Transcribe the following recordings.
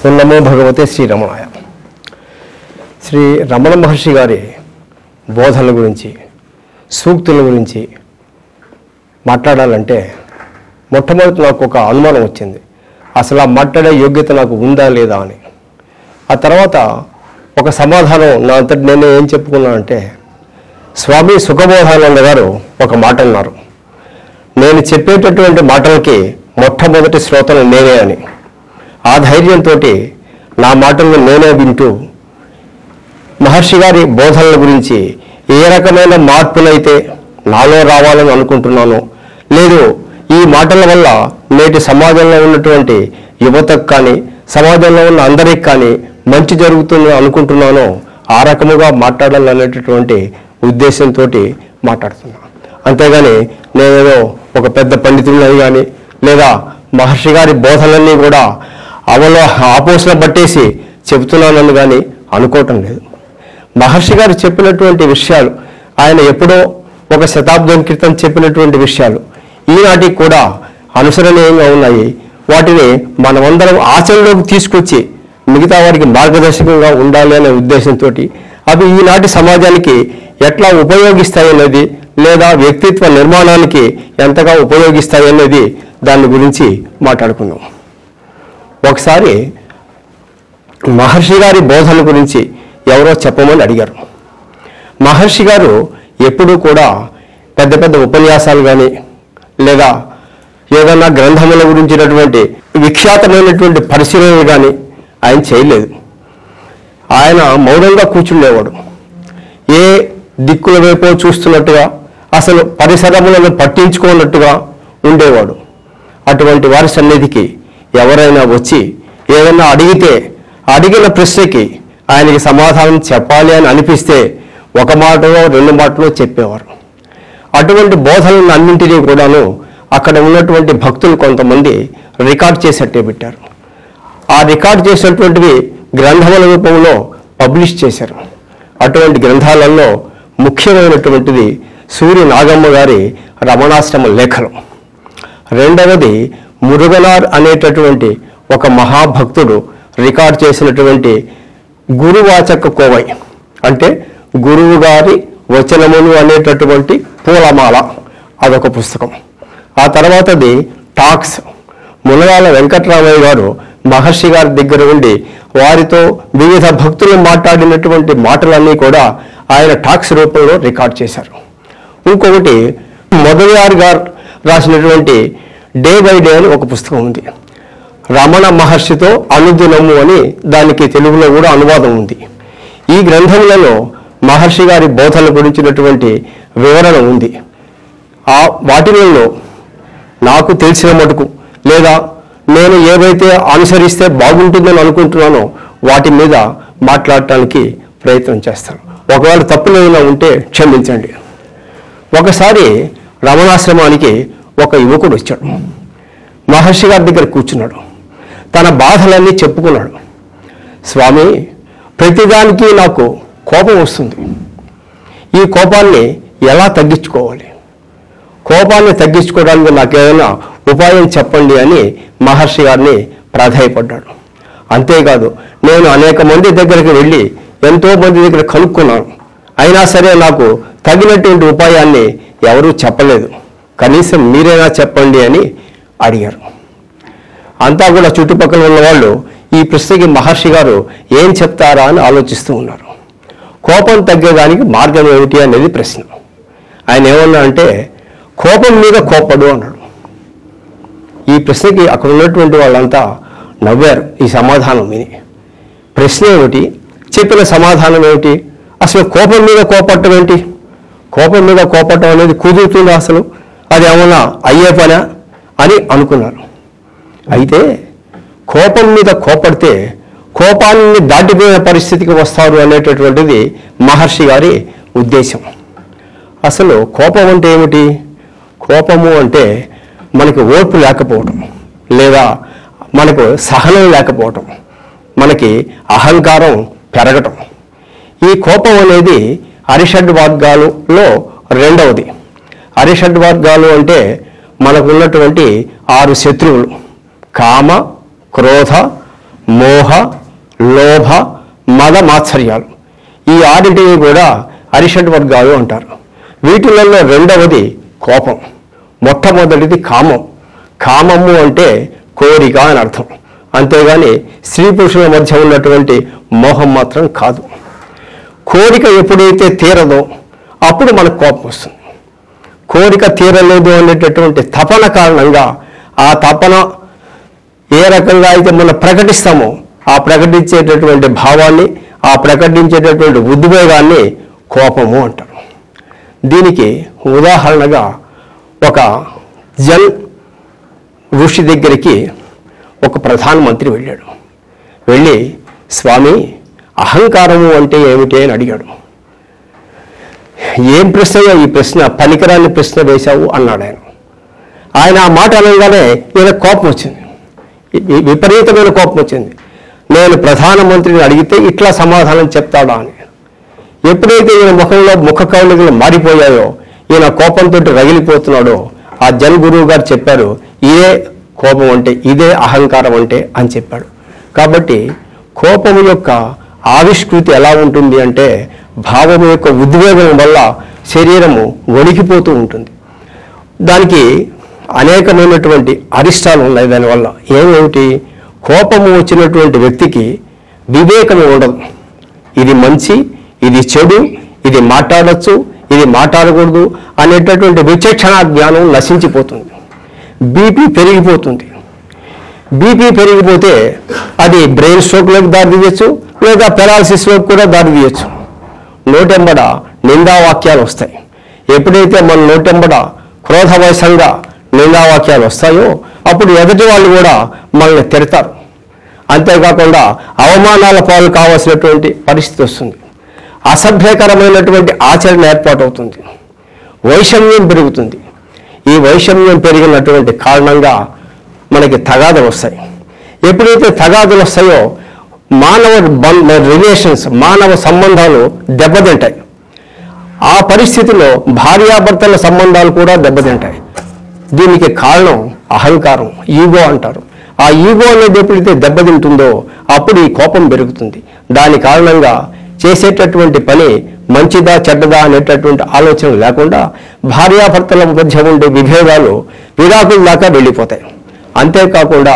ఓం నమో భగవతే శ్రీరమణాయ శ్రీ రమణ మహర్షి గారి బోధనల గురించి సూక్తుల గురించి మాట్లాడాలంటే మొట్టమొదటి నాకు ఒక అనుమానం వచ్చింది అసలు ఆ మాట్లాడే యోగ్యత నాకు ఉందా లేదా అని ఆ తర్వాత ఒక సమాధానం నా అంతటి నేను ఏం చెప్పుకున్నానంటే స్వామి సుఖబోధానంద గారు ఒక మాట అన్నారు నేను చెప్పేటటువంటి మాటలకి మొట్టమొదటి శ్రోతలు నేనే అని ఆ ధైర్యంతో నా మాటలను నేనే వింటూ మహర్షి గారి బోధనల గురించి ఏ రకమైన మార్పులైతే నాలో రావాలని అనుకుంటున్నానో లేదు ఈ మాటల వల్ల నేటి సమాజంలో ఉన్నటువంటి యువతకు కానీ సమాజంలో ఉన్న అందరికి కానీ మంచి జరుగుతుంది అనుకుంటున్నానో ఆ రకముగా మాట్లాడాలనేటటువంటి ఉద్దేశంతో మాట్లాడుతున్నా అంతేగాని నేనేదో ఒక పెద్ద పండితుడిని కానీ లేదా మహర్షి గారి బోధనలన్నీ కూడా అవలో ఆపోసన పట్టేసి చెబుతున్నానని కానీ అనుకోవటం లేదు మహర్షి గారు చెప్పినటువంటి విషయాలు ఆయన ఎప్పుడో ఒక శతాబ్దం క్రితం చెప్పినటువంటి విషయాలు ఈనాటికి కూడా అనుసరణీయంగా ఉన్నాయి వాటిని మనమందరం ఆచరణలోకి తీసుకొచ్చి మిగతా వారికి మార్గదర్శకంగా ఉండాలి అనే ఉద్దేశంతో అవి ఈనాటి సమాజానికి ఎట్లా ఉపయోగిస్తాయి అనేది లేదా వ్యక్తిత్వ నిర్మాణానికి ఎంతగా ఉపయోగిస్తాయి అనేది దాని గురించి మాట్లాడుకుందాం ఒకసారి మహర్షి గారి బోధన గురించి ఎవరో చెప్పమని అడిగారు మహర్షి గారు ఎప్పుడూ కూడా పెద్ద పెద్ద ఉపన్యాసాలు కానీ లేదా ఏదన్నా గ్రంథముల గురించినటువంటి విఖ్యాతమైనటువంటి పరిశీలనలు కానీ ఆయన చేయలేదు ఆయన మౌనంగా కూర్చుండేవాడు ఏ దిక్కుల వైపో చూస్తున్నట్టుగా అసలు పరిసరములను పట్టించుకోనట్టుగా ఉండేవాడు అటువంటి వారి సన్నిధికి ఎవరైనా వచ్చి ఏదైనా అడిగితే అడిగిన ప్రశ్నకి ఆయనకి సమాధానం చెప్పాలి అని అనిపిస్తే ఒక మాటలో రెండు మాటలో చెప్పేవారు అటువంటి బోధనలను అన్నింటినీ కూడాను అక్కడ ఉన్నటువంటి భక్తులు కొంతమంది రికార్డ్ చేసేట్టే పెట్టారు ఆ రికార్డ్ చేసినటువంటివి గ్రంథముల రూపంలో పబ్లిష్ చేశారు అటువంటి గ్రంథాలలో ముఖ్యమైనటువంటిది సూర్య నాగమ్మ గారి రమణాశ్రమ లేఖనం రెండవది మురుగనార్ అనేటటువంటి ఒక మహాభక్తుడు రికార్డ్ చేసినటువంటి గురువాచక కోవై అంటే గురువు గారి వచనములు అనేటటువంటి పూలమాల అదొక పుస్తకం ఆ తర్వాతది టాక్స్ మునగాల వెంకట్రామయ్య గారు మహర్షి గారి దగ్గర ఉండి వారితో వివిధ భక్తులు మాట్లాడినటువంటి మాటలన్నీ కూడా ఆయన టాక్స్ రూపంలో రికార్డ్ చేశారు ఇంకొకటి మొదలయార్ గారు రాసినటువంటి డే బై డే అని ఒక పుస్తకం ఉంది రమణ మహర్షితో అనుదినము అని దానికి తెలుగులో కూడా అనువాదం ఉంది ఈ గ్రంథములలో మహర్షి గారి బోధన గురించినటువంటి వివరణ ఉంది ఆ వాటిలలో నాకు తెలిసిన మటుకు లేదా నేను ఏవైతే అనుసరిస్తే బాగుంటుందని అనుకుంటున్నానో వాటి మీద మాట్లాడటానికి ప్రయత్నం చేస్తాను ఒకవేళ తప్పులు ఏమైనా ఉంటే క్షమించండి ఒకసారి రమణాశ్రమానికి ఒక యువకుడు వచ్చాడు మహర్షి గారి దగ్గర కూర్చున్నాడు తన బాధలన్నీ చెప్పుకున్నాడు స్వామి ప్రతిదానికి నాకు కోపం వస్తుంది ఈ కోపాన్ని ఎలా తగ్గించుకోవాలి కోపాన్ని తగ్గించుకోవడానికి నాకు ఏదైనా ఉపాయం చెప్పండి అని మహర్షి గారిని ప్రాధాయపడ్డాడు అంతేకాదు నేను అనేక మంది దగ్గరికి వెళ్ళి ఎంతో మంది దగ్గర కనుక్కున్నాను అయినా సరే నాకు తగినటువంటి ఉపాయాన్ని ఎవరూ చెప్పలేదు కనీసం మీరైనా చెప్పండి అని అడిగారు అంతా కూడా చుట్టుపక్కల ఉన్న వాళ్ళు ఈ ప్రశ్నకి మహర్షి గారు ఏం చెప్తారా అని ఆలోచిస్తూ ఉన్నారు కోపం తగ్గేదానికి మార్గం ఏమిటి అనేది ప్రశ్న ఆయన ఏమన్నా అంటే కోపం మీద కోపడు అన్నాడు ఈ ప్రశ్నకి అక్కడ ఉన్నటువంటి వాళ్ళంతా నవ్వారు ఈ సమాధానం విని ప్రశ్న ఏమిటి చెప్పిన సమాధానం ఏమిటి అసలు కోపం మీద కోపట్టం ఏంటి కోపం మీద కోపట్టం అనేది కుదురుతుందా అసలు అది ఏమన్నా అయ్యే పనా అని అనుకున్నారు అయితే కోపం మీద కోపడితే కోపాన్ని దాటిపోయిన పరిస్థితికి వస్తారు అనేటటువంటిది మహర్షి గారి ఉద్దేశం అసలు కోపం అంటే ఏమిటి కోపము అంటే మనకి ఓర్పు లేకపోవటం లేదా మనకు సహనం లేకపోవటం మనకి అహంకారం పెరగటం ఈ కోపం అనేది అరిషడ్ వర్గాలలో రెండవది అరిషడ్ వర్గాలు అంటే మనకు ఉన్నటువంటి ఆరు శత్రువులు కామ క్రోధ మోహ లోభ మద మాత్సర్యాలు ఈ ఆరింటిని కూడా అరిషడ్ వర్గాలు అంటారు వీటిలలో రెండవది కోపం మొట్టమొదటిది కామం కామము అంటే కోరిక అని అర్థం అంతేగాని స్త్రీ పురుషుల మధ్య ఉన్నటువంటి మోహం మాత్రం కాదు కోరిక ఎప్పుడైతే తీరదో అప్పుడు మనకు కోపం వస్తుంది కోరిక తీరలేదు అనేటటువంటి తపన కారణంగా ఆ తపన ఏ రకంగా అయితే మనం ప్రకటిస్తామో ఆ ప్రకటించేటటువంటి భావాన్ని ఆ ప్రకటించేటటువంటి ఉద్వేగాన్ని కోపము అంటారు దీనికి ఉదాహరణగా ఒక జన్ ఋషి దగ్గరికి ఒక ప్రధానమంత్రి వెళ్ళాడు వెళ్ళి స్వామి అహంకారము అంటే ఏమిటి అని అడిగాడు ఏం ప్రశ్న ఈ ప్రశ్న పనికిరాని ప్రశ్న వేశావు అన్నాడు ఆయన ఆయన ఆ మాట అనగానే ఈయన కోపం వచ్చింది వి- విపరీతమైన కోపం వచ్చింది నేను ప్రధానమంత్రిని అడిగితే ఇట్లా సమాధానం చెప్తాడా అని ఎప్పుడైతే ఈయన ముఖంలో ముఖ కవళికలు మారిపోయాయో ఈయన కోపంతో రగిలిపోతున్నాడో ఆ జన్ గురువు గారు చెప్పారు ఇదే కోపం అంటే ఇదే అహంకారం అంటే అని చెప్పాడు కాబట్టి కోపం యొక్క ఆవిష్కృతి ఎలా ఉంటుంది అంటే భావం యొక్క ఉద్వేగం వల్ల శరీరము వణికిపోతూ ఉంటుంది దానికి అనేకమైనటువంటి అరిష్టాలు ఉన్నాయి దానివల్ల ఏమేమిటి కోపము వచ్చినటువంటి వ్యక్తికి వివేకం ఉండదు ఇది మంచి ఇది చెడు ఇది మాట్లాడచ్చు ఇది మాట్లాడకూడదు అనేటటువంటి విచక్షణ జ్ఞానం నశించిపోతుంది బీపీ పెరిగిపోతుంది బీపీ పెరిగిపోతే అది బ్రెయిన్ స్ట్రోక్లోకి దారి తీయచ్చు లేదా పెరాలసిస్లోకి కూడా దారి తీయచ్చు నోటెంబడ నిందావాక్యాలు వస్తాయి ఎప్పుడైతే మన నోటెంబడ క్రోధవశంగా నిందావాక్యాలు వస్తాయో అప్పుడు ఎదుటి వాళ్ళు కూడా మనల్ని తిడతారు అంతేకాకుండా అవమానాల పాలు కావాల్సినటువంటి పరిస్థితి వస్తుంది అసభ్యకరమైనటువంటి ఆచరణ ఏర్పాటవుతుంది వైషమ్యం పెరుగుతుంది ఈ వైషమ్యం పెరిగినటువంటి కారణంగా మనకి తగాదలు వస్తాయి ఎప్పుడైతే తగాదులు వస్తాయో మానవ బం- రిలేషన్స్ మానవ సంబంధాలు దెబ్బతింటాయి ఆ పరిస్థితిలో భార్యాభర్తల సంబంధాలు కూడా దెబ్బతింటాయి దీనికి కారణం అహంకారం ఈగో అంటారు ఆ ఈగో అనేది ఎప్పుడైతే దెబ్బతింటుందో అప్పుడు ఈ కోపం పెరుగుతుంది దాని కారణంగా చేసేటటువంటి పని మంచిదా చెడ్డదా అనేటటువంటి ఆలోచన లేకుండా భార్యాభర్తల మధ్య ఉండే విభేదాలు విడాకుల దాకా వెళ్ళిపోతాయి అంతేకాకుండా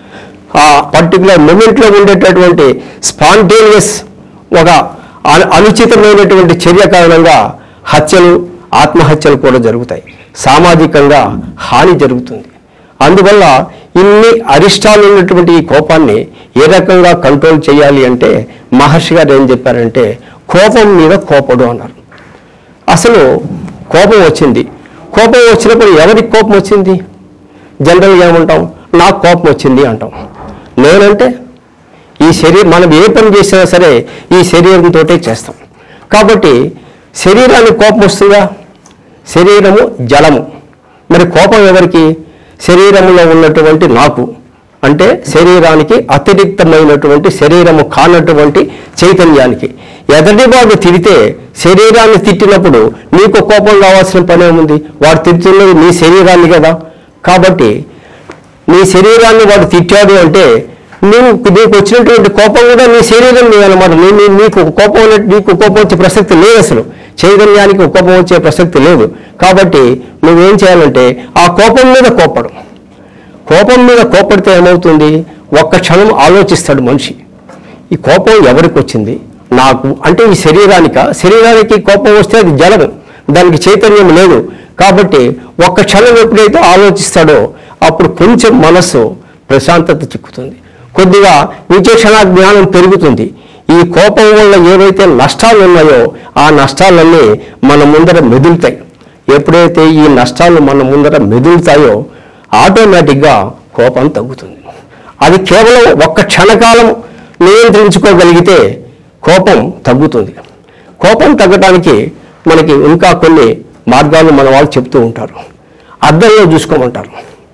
ఆ పర్టికులర్ మూమెంట్లో ఉండేటటువంటి స్పాంటేనియస్ ఒక అను- అనుచితమైనటువంటి చర్య కారణంగా హత్యలు ఆత్మహత్యలు కూడా జరుగుతాయి సామాజికంగా హాని జరుగుతుంది అందువల్ల ఇన్ని అరిష్టాలు ఉన్నటువంటి ఈ కోపాన్ని ఏ రకంగా కంట్రోల్ చేయాలి అంటే మహర్షి గారు ఏం చెప్పారంటే కోపం మీద కోపడు అన్నారు అసలు కోపం వచ్చింది కోపం వచ్చినప్పుడు ఎవరికి కోపం వచ్చింది జనరల్గా ఏమంటాం నాకు కోపం వచ్చింది అంటాం నేనంటే ఈ శరీరం మనం ఏ పని చేసినా సరే ఈ శరీరంతో చేస్తాం కాబట్టి శరీరానికి కోపం వస్తుందా శరీరము జలము మరి కోపం ఎవరికి శరీరంలో ఉన్నటువంటి నాకు అంటే శరీరానికి అతిరిక్తమైనటువంటి శరీరము కానటువంటి చైతన్యానికి ఎదటి వాడు తిడితే శరీరాన్ని తిట్టినప్పుడు నీకు కోపం రావాల్సిన పని ఏముంది వాడు తిడుతున్నది నీ శరీరాన్ని కదా కాబట్టి నీ శరీరాన్ని వాడు తిట్టాడు అంటే నువ్వు నీకు వచ్చినటువంటి కోపం కూడా నీ శరీరం మీద అనమాట నీ నీ- నీకు కోపం ఉన్నట్టు- నీకు కోపం వచ్చే ప్రసక్తి లేదు అసలు చైతన్యానికి కోపం వచ్చే ప్రసక్తి లేదు కాబట్టి నువ్వేం చేయాలంటే ఆ కోపం మీద కోపడం కోపం మీద కోపడితే ఏమవుతుంది ఒక్క క్షణం ఆలోచిస్తాడు మనిషి ఈ కోపం ఎవరికి వచ్చింది నాకు అంటే ఈ శరీరానిక శరీరానికి కోపం వస్తే అది జలం దానికి చైతన్యం లేదు కాబట్టి ఒక్క క్షణం ఎప్పుడైతే ఆలోచిస్తాడో అప్పుడు కొంచెం మనస్సు ప్రశాంతత చిక్కుతుంది కొద్దిగా విచక్షణ జ్ఞానం పెరుగుతుంది ఈ కోపం వల్ల ఏవైతే నష్టాలు ఉన్నాయో ఆ నష్టాలన్నీ మన ముందర మెదులుతాయి ఎప్పుడైతే ఈ నష్టాలు మన ముందర మెదులుతాయో ఆటోమేటిక్గా కోపం తగ్గుతుంది అది కేవలం ఒక్క క్షణకాలం నియంత్రించుకోగలిగితే కోపం తగ్గుతుంది కోపం తగ్గడానికి మనకి ఇంకా కొన్ని మార్గాలు మన వాళ్ళు చెప్తూ ఉంటారు అద్దంలో చూసుకోమంటారు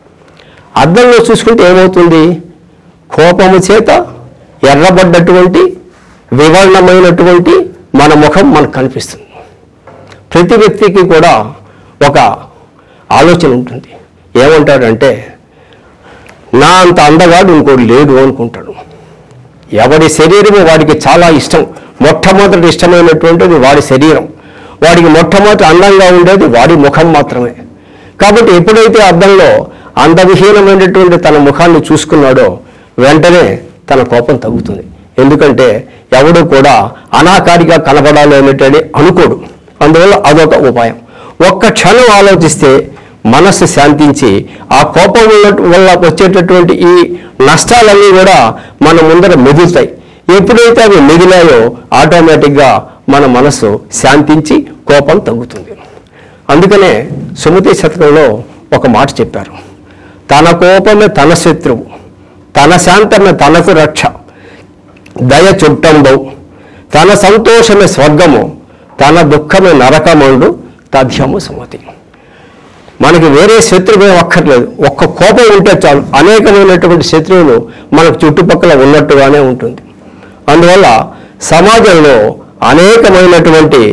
అద్దంలో చూసుకుంటే ఏమవుతుంది కోపము చేత ఎర్రబడ్డటువంటి వివర్ణమైనటువంటి మన ముఖం మనకు కనిపిస్తుంది ప్రతి వ్యక్తికి కూడా ఒక ఆలోచన ఉంటుంది ఏమంటాడంటే నా అంత అందగాడు ఇంకోటి లేడు అనుకుంటాడు ఎవడి శరీరము వాడికి చాలా ఇష్టం మొట్టమొదటి ఇష్టమైనటువంటిది వాడి శరీరం వాడికి మొట్టమొదటి అందంగా ఉండేది వాడి ముఖం మాత్రమే కాబట్టి ఎప్పుడైతే అద్దంలో అందవిహీనమైనటువంటి తన ముఖాన్ని చూసుకున్నాడో వెంటనే తన కోపం తగ్గుతుంది ఎందుకంటే ఎవడు కూడా అనాకారిగా కనబడాలి అనేటది అనుకోడు అందువల్ల అదొక ఉపాయం ఒక్క క్షణం ఆలోచిస్తే మనస్సు శాంతించి ఆ కోపం ఉన్న- వల్ల వచ్చేటటువంటి ఈ నష్టాలన్నీ కూడా మన ముందర మెదులుతాయి ఎప్పుడైతే అవి మిగిలాయో ఆటోమేటిక్గా మన మనస్సు శాంతించి కోపం తగ్గుతుంది అందుకనే సుమతి శతకంలో ఒక మాట చెప్పారు తన కోపమే తన శత్రువు తన శాంతమే తనకు రక్ష దయ చుట్టంబౌ తన సంతోషమే స్వర్గము తన దుఃఖమే నరకమండు తథ్యము సుమతి మనకి వేరే శత్రువు ఏం అక్కర్లేదు ఒక్క కోపం ఉంటే చాలు అనేకమైనటువంటి శత్రువులు మనకు చుట్టుపక్కల ఉన్నట్టుగానే ఉంటుంది అందువల్ల సమాజంలో అనేకమైనటువంటి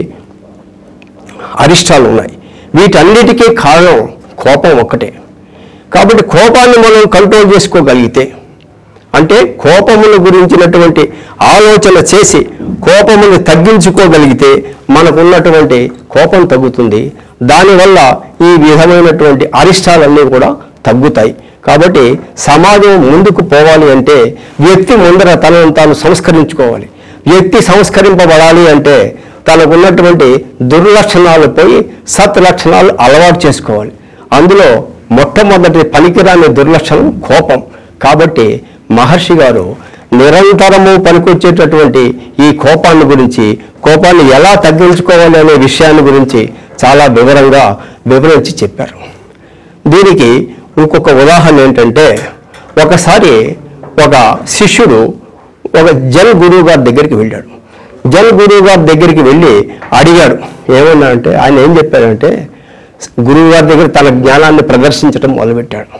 అరిష్టాలు ఉన్నాయి వీటన్నిటికీ కారణం కోపం ఒక్కటే కాబట్టి కోపాన్ని మనం కంట్రోల్ చేసుకోగలిగితే అంటే కోపముల గురించినటువంటి ఆలోచన చేసి కోపమును తగ్గించుకోగలిగితే మనకున్నటువంటి కోపం తగ్గుతుంది దానివల్ల ఈ విధమైనటువంటి అరిష్టాలన్నీ కూడా తగ్గుతాయి కాబట్టి సమాజం ముందుకు పోవాలి అంటే వ్యక్తి ముందర తనను తాను సంస్కరించుకోవాలి వ్యక్తి సంస్కరింపబడాలి అంటే తనకున్నటువంటి దుర్లక్షణాలు పోయి సత్ లక్షణాలు అలవాటు చేసుకోవాలి అందులో మొట్టమొదటి పనికిరాని దుర్లక్షణం కోపం కాబట్టి మహర్షి గారు నిరంతరము పనికొచ్చేటటువంటి ఈ కోపాన్ని గురించి కోపాన్ని ఎలా తగ్గించుకోవాలి అనే విషయాన్ని గురించి చాలా వివరంగా వివరించి చెప్పారు దీనికి ఇంకొక ఉదాహరణ ఏంటంటే ఒకసారి ఒక శిష్యుడు ఒక జన్ గురువు గారి దగ్గరికి వెళ్ళాడు జన్ గురువు గారి దగ్గరికి వెళ్ళి అడిగాడు ఏమన్నా అంటే ఆయన ఏం చెప్పాడంటే గురువు గారి దగ్గర తన జ్ఞానాన్ని ప్రదర్శించడం మొదలుపెట్టాడు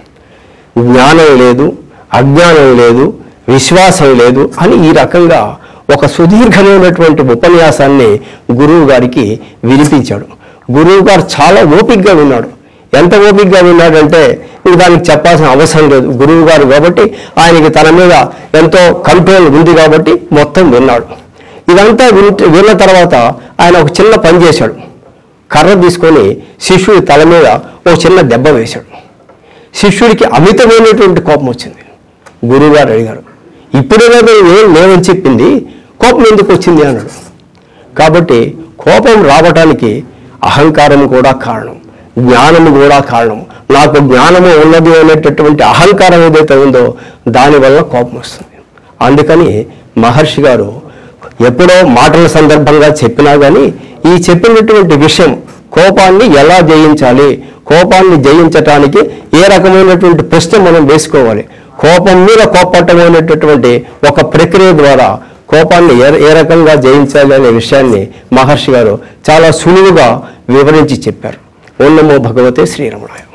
జ్ఞానం లేదు అజ్ఞానం లేదు విశ్వాసం లేదు అని ఈ రకంగా ఒక సుదీర్ఘమైనటువంటి ఉపన్యాసాన్ని గురువు గారికి వినిపించాడు గురువు గారు చాలా ఓపికగా విన్నాడు ఎంత ఓపికగా విన్నాడంటే ఇంక దానికి చెప్పాల్సిన అవసరం లేదు గురువు గారు కాబట్టి ఆయనకి తన మీద ఎంతో కంట్రోల్ ఉంది కాబట్టి మొత్తం విన్నాడు ఇదంతా వింట విన్న తర్వాత ఆయన ఒక చిన్న పని చేశాడు కర్ర తీసుకొని శిష్యుడి తల మీద ఒక చిన్న దెబ్బ వేశాడు శిష్యుడికి అమితమైనటువంటి కోపం వచ్చింది గురువుగారు అడిగారు ఇప్పుడే కదా ఏం లేవని చెప్పింది కోపం ఎందుకు వచ్చింది అన్నాడు కాబట్టి కోపం రావటానికి అహంకారం కూడా కారణం జ్ఞానము కూడా కారణం నాకు జ్ఞానము ఉన్నది అనేటటువంటి అహంకారం ఏదైతే ఉందో దానివల్ల కోపం వస్తుంది అందుకని మహర్షి గారు ఎప్పుడో మాటల సందర్భంగా చెప్పినా కానీ ఈ చెప్పినటువంటి విషయం కోపాన్ని ఎలా జయించాలి కోపాన్ని జయించటానికి ఏ రకమైనటువంటి ప్రశ్న మనం వేసుకోవాలి కోపం మీద కోపట్టం అనేటటువంటి ఒక ప్రక్రియ ద్వారా కోపాన్ని ఏ ఏ రకంగా జయించాలి అనే విషయాన్ని మహర్షి గారు చాలా సులువుగా వివరించి చెప్పారు ఓం నమో భగవతే శ్రీరమణాయ